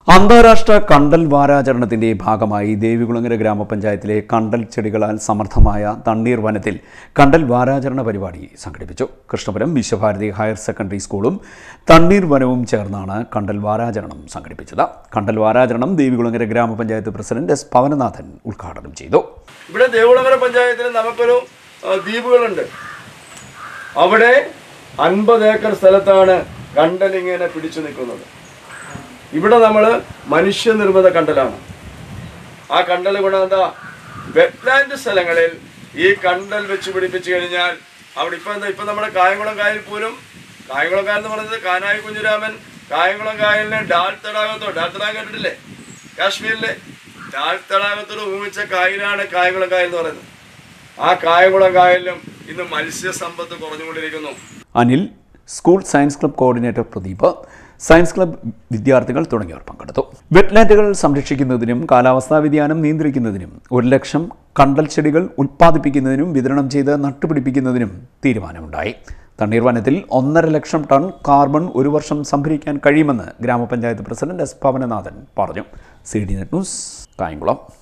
അന്താരാഷ്ട്ര കണ്ടൽ വാരാചരണത്തിന്റെ ഭാഗമായി ദേവികുളങ്ങര ഗ്രാമപഞ്ചായത്തിലെ കണ്ടൽ ചെടികളാൽ സമർത്ഥമായ തണ്ണീർ വനത്തിൽ കണ്ടൽ വാരാചരണ പരിപാടി സംഘടിപ്പിച്ചു കൃഷ്ണപുരം വിശ്വഭാരതി ഹയർ സെക്കൻഡറി സ്കൂളും തണ്ണീർ വനവും ചേർന്നാണ് കണ്ടൽ വാരാചരണം സംഘടിപ്പിച്ചത് കണ്ടൽ വാരാചരണം ദേവികുളങ്ങര ഗ്രാമപഞ്ചായത്ത് പ്രസിഡന്റ് എസ് പവനനാഥൻ ഉദ്ഘാടനം ചെയ്തു ഇവിടെ ദേവുളങ്ങര പഞ്ചായത്തിൽ നമുക്കൊരു ആ, ദ്വീപുകളുണ്ട് അവിടെ അൻപത് ഏക്കർ സ്ഥലത്താണ് കണ്ടൽ ഇങ്ങനെ പിടിച്ചു നിൽക്കുന്നത് ഇവിടെ നമ്മൾ മനുഷ്യനിർമ്മിത കണ്ടലാണ് ആ കണ്ടൽ ഗുണം എന്താ വെറ്റ്ലാൻഡ് സ്ഥലങ്ങളിൽ ഈ കണ്ടൽ വെച്ച് പിടിപ്പിച്ചു കഴിഞ്ഞാൽ അവിടെ ഇപ്പൊ എന്താ ഇപ്പൊ നമ്മുടെ കായംകുളം കായൽ പോലും കായംകുളം കായൽ എന്ന് പറയുന്നത് കാനായി കുഞ്ഞുരാമൻ കായംകുളം കായലിനെ ഡാൽ തടാകത്തോ ഡാൽ തടാകം കേട്ടിട്ടില്ലേ കാശ്മീരിലെ ഡാൽ തടാകത്തോട് ഊമിച്ച കായലാണ് കായംകുളം കായൽ എന്ന് പറയുന്നത് ആ കായംകുളം കായലിലും ഇന്ന് മത്സ്യസമ്പത്ത് കുറഞ്ഞുകൊണ്ടിരിക്കുന്നു Anil school science club coordinator Pradeep science club വിദ്യാർത്ഥികൾ തുടങ്ങിയവർ പങ്കെടുത്തു വെറ്റ്ലാൻഡുകൾ സംരക്ഷിക്കുന്നതിനും കാലാവസ്ഥാ വ്യതിയാനം നിയന്ത്രിക്കുന്നതിനും ഒരു ലക്ഷം കണ്ടൽ ചെടികൾ ഉൽപ്പാദിപ്പിക്കുന്നതിനും വിതരണം ചെയ്ത് നട്ടുപിടിപ്പിക്കുന്നതിനും തീരുമാനമുണ്ടായി തണ്ണീർ വനത്തിൽ ഒന്നര ലക്ഷം ടൺ കാർബൺ ഒരു വർഷം സംഭരിക്കാൻ കഴിയുമെന്ന് ഗ്രാമപഞ്ചായത്ത് പ്രസിഡന്റ് എസ് പവനനാഥൻ പറഞ്ഞു C D net news Kayamkulam